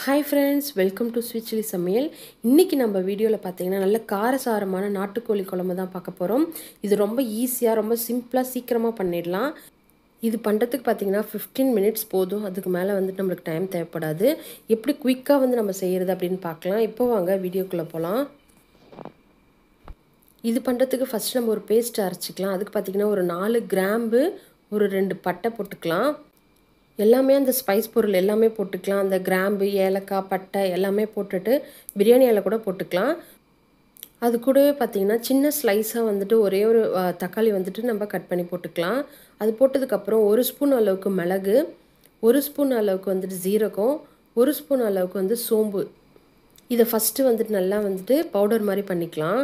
hi friends welcome to sweet chilli சமையல் இன்றைக்கி நம்ம வீடியோவில் பார்த்தீங்கன்னா நல்ல காரசாரமான நாட்டுக்கோழி குழம்பு தான் பார்க்க போகிறோம் இது ரொம்ப ஈஸியாக ரொம்ப சிம்பிளாக சீக்கிரமாக பண்ணிடலாம் இது பண்ணுறதுக்கு பார்த்தீங்கன்னா ஃபிஃப்டீன் மினிட்ஸ் போதும் அதுக்கு மேலே வந்துட்டு நம்மளுக்கு டைம் தேவைப்படாது எப்படி குயிக்காக வந்து நம்ம செய்கிறது அப்படின்னு பார்க்கலாம் இப்போ வாங்க வீடியோக்குள்ளே போகலாம் இது பண்ணுறதுக்கு ஃபஸ்ட் நம்ம ஒரு பேஸ்ட் அரைச்சிக்கலாம் அதுக்கு பார்த்திங்கன்னா ஒரு நாலு கிராம்பு ஒரு ரெண்டு பட்டை போட்டுக்கலாம் எல்லாமே அந்த ஸ்பைஸ் பொருள் எல்லாமே போட்டுக்கலாம் அந்த கிராம்பு ஏலக்காய் பட்டை எல்லாமே போட்டுட்டு பிரியாணி இலை கூட போட்டுக்கலாம் அது கூடவே பார்த்திங்கன்னா சின்ன ஸ்லைஸாக வந்துட்டு ஒரே ஒரு தக்காளி வந்துட்டு நம்ம கட் பண்ணி போட்டுக்கலாம் அது போட்டதுக்கப்புறம் ஒரு ஸ்பூன் அளவுக்கு மிளகு ஒரு ஸ்பூன் அளவுக்கு வந்துட்டு ஜீரகம் ஒரு ஸ்பூன் அளவுக்கு வந்து சோம்பு இதை ஃபஸ்ட்டு வந்துட்டு நல்லா வந்துட்டு பவுடர் மாதிரி பண்ணிக்கலாம்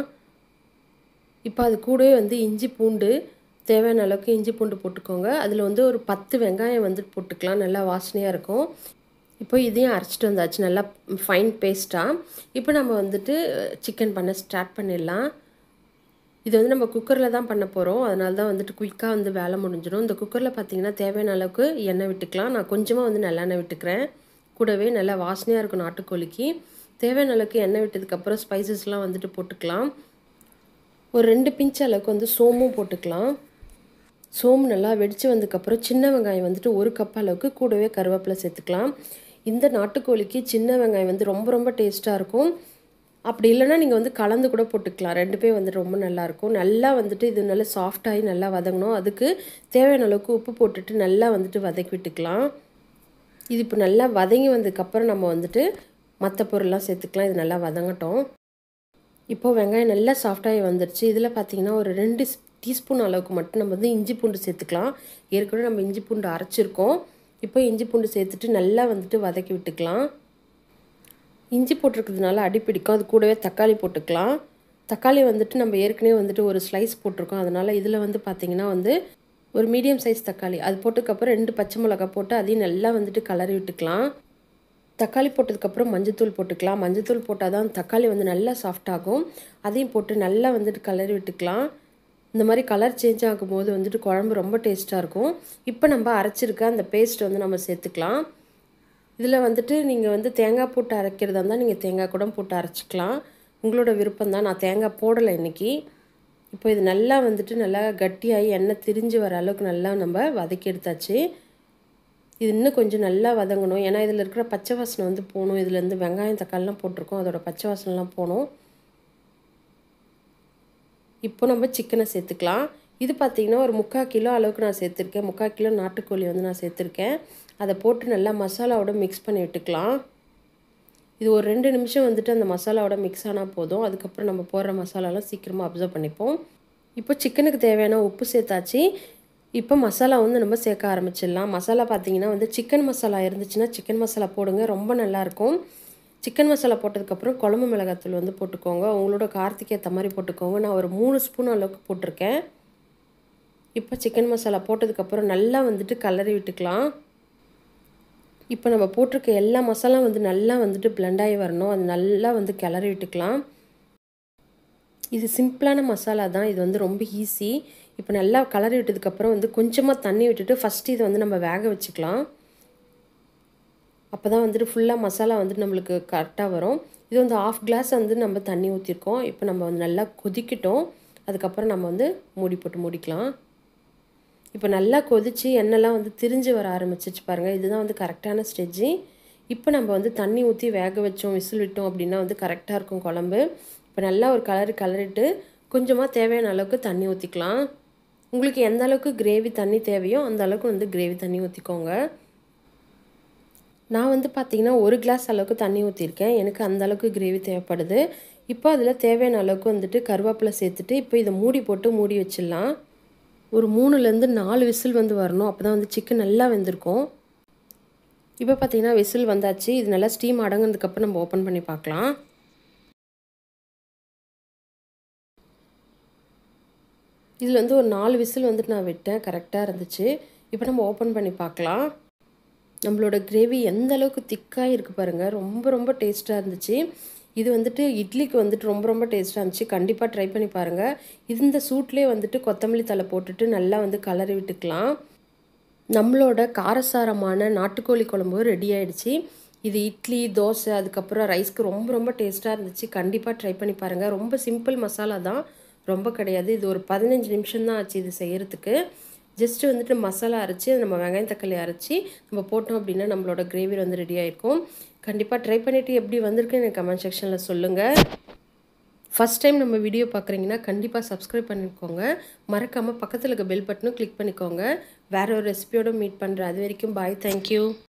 இப்போ அது கூடவே வந்து இஞ்சி பூண்டு தேவையான அளவுக்கு இஞ்சி பூண்டு போட்டுக்கோங்க அதில் வந்து ஒரு பத்து வெங்காயம் வந்துட்டு போட்டுக்கலாம் நல்லா வாசனையாக இருக்கும் இப்போ இதையும் அரைச்சிட்டு வந்தாச்சு நல்லா ஃபைன் பேஸ்ட்டாக இப்போ நம்ம வந்துட்டு சிக்கன் பண்ண ஸ்டார்ட் பண்ணிடலாம் இது வந்து நம்ம குக்கரில் தான் பண்ண போகிறோம் அதனால தான் வந்துட்டு குயிக்காக வந்து வேலை முடிஞ்சிடும் இந்த குக்கரில் பார்த்திங்கன்னா தேவையான அளவுக்கு எண்ணெய் விட்டுக்கலாம் நான் கொஞ்சமாக வந்து நல்லெண்ணெய் விட்டுக்கிறேன் கூடவே நல்லா வாசனையாக இருக்கும் நாட்டுக்கோழிக்கு தேவையான அளவுக்கு எண்ணெய் விட்டதுக்கப்புறம் ஸ்பைசஸ்லாம் வந்துட்டு போட்டுக்கலாம் ஒரு ரெண்டு பிஞ்ச் அளவுக்கு வந்து சோமும் போட்டுக்கலாம் சோம்பு நல்லா வெடித்து வந்ததுக்கப்புறம் சின்ன வெங்காயம் வந்துட்டு ஒரு கப் அளவுக்கு கூடவே கருவேப்பிலை சேர்த்துக்கலாம் இந்த நாட்டுக்கோழிக்கு சின்ன வெங்காயம் வந்து ரொம்ப ரொம்ப டேஸ்ட்டாக இருக்கும் அப்படி இல்லைன்னா நீங்கள் வந்து கலந்து கூட போட்டுக்கலாம் ரெண்டு பேர் வந்துட்டு ரொம்ப நல்லாயிருக்கும் நல்லா வந்துட்டு இது நல்லா சாஃப்டாகி நல்லா வதங்கணும் அதுக்கு தேவையான அளவுக்கு உப்பு போட்டுட்டு நல்லா வந்துட்டு வதக்கி விட்டுக்கலாம் இது இப்போ நல்லா வதங்கி வந்ததுக்கப்புறம் நம்ம வந்துட்டு மற்ற பொருள்லாம் சேர்த்துக்கலாம் இது நல்லா வதங்கட்டும் இப்போது வெங்காயம் நல்லா சாஃப்டாகி வந்துடுச்சு இதில் பார்த்தீங்கன்னா ஒரு ரெண்டு டீஸ்பூன் அளவுக்கு மட்டும் நம்ம வந்து இஞ்சி பூண்டு சேர்த்துக்கலாம் ஏற்கனவே நம்ம இஞ்சி பூண்டு அரைச்சிருக்கோம் இப்போ இஞ்சி பூண்டு சேர்த்துட்டு நல்லா வந்துட்டு வதக்கி விட்டுக்கலாம் இஞ்சி போட்டிருக்கிறதுனால அடி பிடிக்கும் அது கூடவே தக்காளி போட்டுக்கலாம் தக்காளி வந்துட்டு நம்ம ஏற்கனவே வந்துட்டு ஒரு ஸ்லைஸ் போட்டிருக்கோம் அதனால் இதில் வந்து பார்த்திங்கன்னா வந்து ஒரு மீடியம் சைஸ் தக்காளி அது போட்டதுக்கப்புறம் ரெண்டு பச்சை மிளகா போட்டு அதையும் நல்லா வந்துட்டு கலரி விட்டுக்கலாம் தக்காளி போட்டதுக்கப்புறம் மஞ்சத்தூள் போட்டுக்கலாம் மஞ்சத்தூள் போட்டால் தான் தக்காளி வந்து நல்லா சாஃப்டாகும் அதையும் போட்டு நல்லா வந்துட்டு கலரி விட்டுக்கலாம் இந்த மாதிரி கலர் சேஞ்ச் ஆகும்போது வந்துட்டு குழம்பு ரொம்ப டேஸ்ட்டாக இருக்கும் இப்போ நம்ம அரைச்சிருக்க அந்த பேஸ்ட் வந்து நம்ம சேர்த்துக்கலாம் இதில் வந்துட்டு நீங்கள் வந்து தேங்காய் போட்டு அரைக்கிறதா இருந்தால் நீங்கள் தேங்காய் கூட போட்டு அரைச்சிக்கலாம் உங்களோட விருப்பம் தான் நான் தேங்காய் போடலை இன்றைக்கி இப்போ இது நல்லா வந்துட்டு நல்லா கட்டியாகி எண்ணெய் திரிஞ்சு வர அளவுக்கு நல்லா நம்ம வதக்கி எடுத்தாச்சு இது இன்னும் கொஞ்சம் நல்லா வதங்கணும் ஏன்னா இதில் இருக்கிற பச்சை வாசனை வந்து போகணும் இதுலேருந்து வெங்காயம் தக்காளிலாம் போட்டிருக்கோம் அதோட பச்சை வாசனைலாம் போகணும் இப்போ நம்ம சிக்கனை சேர்த்துக்கலாம் இது பார்த்திங்கன்னா ஒரு முக்கால் கிலோ அளவுக்கு நான் சேர்த்துருக்கேன் முக்கால் கிலோ நாட்டுக்கோழி வந்து நான் சேர்த்துருக்கேன் அதை போட்டு நல்லா மசாலாவோட மிக்ஸ் பண்ணி விட்டுக்கலாம் இது ஒரு ரெண்டு நிமிஷம் வந்துட்டு அந்த மசாலாவோட மிக்ஸ் ஆனால் போதும் அதுக்கப்புறம் நம்ம போடுற மசாலாலாம் சீக்கிரமாக அப்சர்வ் பண்ணிப்போம் இப்போ சிக்கனுக்கு தேவையான உப்பு சேர்த்தாச்சு இப்போ மசாலா வந்து நம்ம சேர்க்க ஆரம்பிச்சிடலாம் மசாலா பார்த்தீங்கன்னா வந்து சிக்கன் மசாலா இருந்துச்சுன்னா சிக்கன் மசாலா போடுங்க ரொம்ப நல்லாயிருக்கும் சிக்கன் மசாலா போட்டதுக்கப்புறம் குழம்பு மிளகாத்தூள் வந்து போட்டுக்கோங்க உங்களோட காரத்துக்கு ஏற்ற மாதிரி போட்டுக்கோங்க நான் ஒரு மூணு ஸ்பூன் அளவுக்கு போட்டிருக்கேன் இப்போ சிக்கன் மசாலா போட்டதுக்கப்புறம் நல்லா வந்துட்டு கலரி விட்டுக்கலாம் இப்போ நம்ம போட்டிருக்க எல்லா மசாலா வந்து நல்லா வந்துட்டு பிளெண்டாகி வரணும் அது நல்லா வந்து கிளறி விட்டுக்கலாம் இது சிம்பிளான மசாலா தான் இது வந்து ரொம்ப ஈஸி இப்போ நல்லா கலரி விட்டதுக்கப்புறம் வந்து கொஞ்சமாக தண்ணி விட்டுட்டு ஃபஸ்ட்டு இதை வந்து நம்ம வேக வச்சுக்கலாம் அப்போ தான் வந்துட்டு ஃபுல்லாக மசாலா வந்துட்டு நம்மளுக்கு கரெக்டாக வரும் இது வந்து ஆஃப் கிளாஸ் வந்து நம்ம தண்ணி ஊற்றிருக்கோம் இப்போ நம்ம வந்து நல்லா கொதிக்கிட்டோம் அதுக்கப்புறம் நம்ம வந்து மூடி போட்டு மூடிக்கலாம் இப்போ நல்லா கொதித்து எண்ணெய்லாம் வந்து திரிஞ்சு வர ஆரம்பிச்சிச்சு பாருங்கள் இதுதான் வந்து கரெக்டான ஸ்டேஜ் இப்போ நம்ம வந்து தண்ணி ஊற்றி வேக வச்சோம் விசில் விட்டோம் அப்படின்னா வந்து கரெக்டாக இருக்கும் குழம்பு இப்போ நல்லா ஒரு கலர் கலரிட்டு கொஞ்சமாக தேவையான அளவுக்கு தண்ணி ஊற்றிக்கலாம் உங்களுக்கு எந்த அளவுக்கு கிரேவி தண்ணி தேவையோ அந்த அளவுக்கு வந்து கிரேவி தண்ணி ஊற்றிக்கோங்க நான் வந்து பார்த்திங்கன்னா ஒரு கிளாஸ் அளவுக்கு தண்ணி ஊற்றிருக்கேன் எனக்கு அந்த அளவுக்கு கிரேவி தேவைப்படுது இப்போ அதில் தேவையான அளவுக்கு வந்துட்டு கருவேப்பிலை சேர்த்துட்டு இப்போ இதை மூடி போட்டு மூடி வச்சிடலாம் ஒரு மூணுலேருந்து நாலு விசில் வந்து வரணும் அப்போ தான் வந்து சிக்கன் நல்லா வெந்திருக்கும் இப்போ பார்த்திங்கன்னா விசில் வந்தாச்சு இது நல்லா ஸ்டீம் அடங்கினதுக்கப்புறம் நம்ம ஓப்பன் பண்ணி பார்க்கலாம் இதில் வந்து ஒரு நாலு விசில் வந்துட்டு நான் விட்டேன் கரெக்டாக இருந்துச்சு இப்போ நம்ம ஓப்பன் பண்ணி பார்க்கலாம் நம்மளோட கிரேவி எந்த அளவுக்கு திக்காக இருக்குது பாருங்கள் ரொம்ப ரொம்ப டேஸ்ட்டாக இருந்துச்சு இது வந்துட்டு இட்லிக்கு வந்துட்டு ரொம்ப ரொம்ப டேஸ்ட்டாக இருந்துச்சு கண்டிப்பாக ட்ரை பண்ணி பாருங்கள் இந்த சூட்லேயே வந்துட்டு கொத்தமல்லி தலை போட்டுட்டு நல்லா வந்து கலரி விட்டுக்கலாம் நம்மளோட காரசாரமான நாட்டுக்கோழி குழம்பு ரெடி ஆயிடுச்சு இது இட்லி தோசை அதுக்கப்புறம் ரைஸ்க்கு ரொம்ப ரொம்ப டேஸ்ட்டாக இருந்துச்சு கண்டிப்பாக ட்ரை பண்ணி பாருங்கள் ரொம்ப சிம்பிள் மசாலா தான் ரொம்ப கிடையாது இது ஒரு பதினஞ்சு நிமிஷம் தான் ஆச்சு இது செய்கிறதுக்கு ஜஸ்ட்டு வந்துட்டு மசாலா அரைச்சி நம்ம வெங்காயம் தக்காளி அரைச்சி நம்ம போட்டோம் அப்படின்னா நம்மளோட கிரேவி வந்து ரெடி ஆகிருக்கும் கண்டிப்பாக ட்ரை பண்ணிவிட்டு எப்படி வந்திருக்குன்னு எனக்கு கமெண்ட் செக்ஷனில் சொல்லுங்கள் ஃபஸ்ட் டைம் நம்ம வீடியோ பார்க்குறீங்கன்னா கண்டிப்பாக சப்ஸ்கிரைப் பண்ணிக்கோங்க மறக்காமல் பக்கத்தில் இருக்க பெல் பட்டனும் கிளிக் பண்ணிக்கோங்க வேற ஒரு ரெசிபியோட மீட் பண்ணுறேன் அது வரைக்கும் பாய் தேங்க்யூ